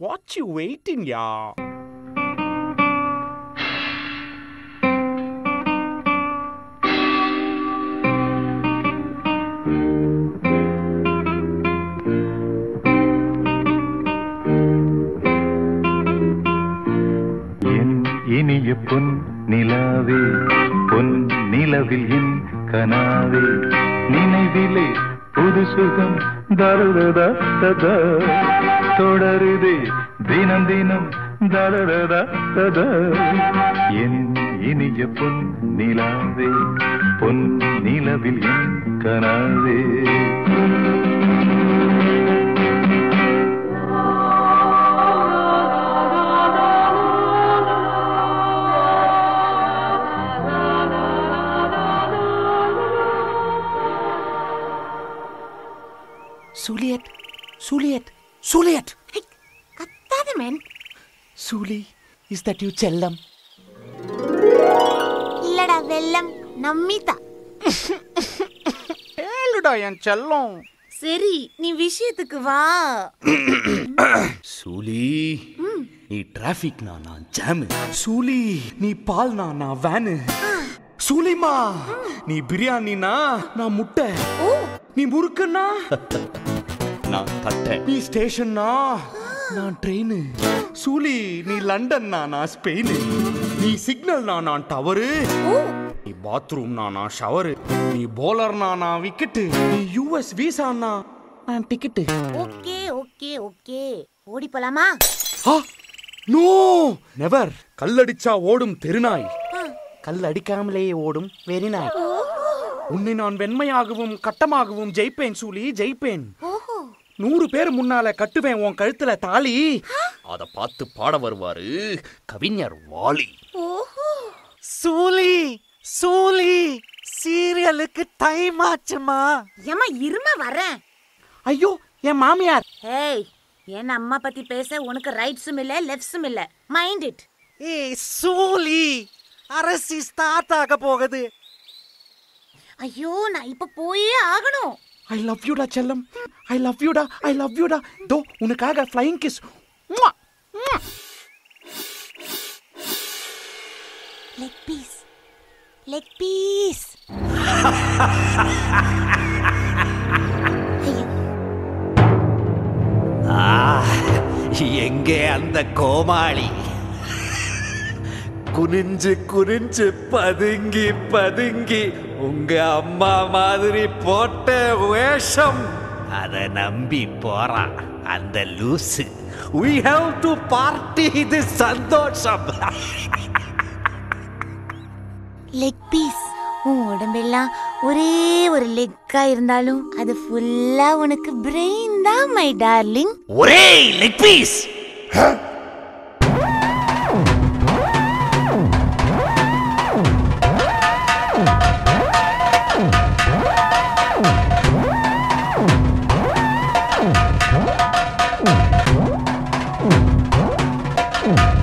what you waiting யா என் இனிய பொன் நிலாவே பொன் நிலவில் என் கனாவே நினைவிலே புது சுகம் தருததா ததா தொடருதே தினம் தினம் தரதா ததா என் இனிய பொன் நிலாவே பொன் நிலவில் என் கனாவே சூலியட் சூலியட் சூலியட் கத்தாத man Julie is that you செல்லம் இல்லடா வெல்லம் நம்மிதா ஏழுடா என் செல்லம் சரி நீ விஷயத்துக்கு வா சூலி நீ டிராஃபிக் நான் ஜாமு சூலி நீ பால் நான் வேனு சூலிமா நீ பிரியாணினா நான் முட்டை ஓ நீ முறுக்குன்னா நான் தட்டை நீ ஸ்டேஷன்னா நான் ட்ரெயின் சூலி நீ லண்டன்னா நான் ஸ்பெயின் நீ சிக்னல்னா நான் டவரு ஓ நீ பாத்ரூம்னா நான் ஷவரு நீ போலர்னா நான் விக்கெட்டு நீ யூஎஸ் வீசான்னா நான் டிக்கெட்டு ஓகே ஓகே ஓகே ஓடி போலாமா நோ நெவர் கல்லடிச்சா ஓடும் தெருநாய் கல் அடிக்காமலே ஓடும் வெறிநாய் உன்னை நான் வெண்மையாகவும் கட்டமாகவும் ஜெயிப்பேன் சூலி ஜெயிப்பேன் ஓஹோ நூறு பேர் முன்னால கட்டுவேன் உன் கழுத்துல தாலி அத பார்த்து பாட வருவாரு கவிஞர் வாலி ஓஹோ சூலி சூலி சீரியலுக்கு டைம் ஆச்சுமா ஏமா இரும வரேன் ஐயோ என் மாமியார் ஏய் என் அம்மா பத்தி பேச உனக்கு ரைட்ஸும் இல்ல லெஃப்ட்ஸும் இல்ல மைண்ட் இட் ஏய் சூலி அரசி ஸ்டார்ட் ஆக போகுது ஐயோ நான் இப்ப போயே ஆகணும் ஐ லவ் யூடா செல்லம் ஐ லவ் யூடா ஐ லவ் யூடா தோ உனக்காக flying kiss leg piece leg piece எங்கே அந்த கோமாளி குனிஞ்சு குனிஞ்சு பதுங்கி பதுங்கி உங்க அம்மா மாதிரி போட்ட வேஷம் அத நம்பி போறான் அந்த லூசு we have to party இது சந்தோஷம் லெக் பீஸ் உன் உடம்பெல்லாம் ஒரே ஒரு லெக்கா இருந்தாலும் அது ஃபுல்லா உனக்கு பிரெயின் தான் மை டார்லிங் ஒரே லெக் பீஸ் ஆ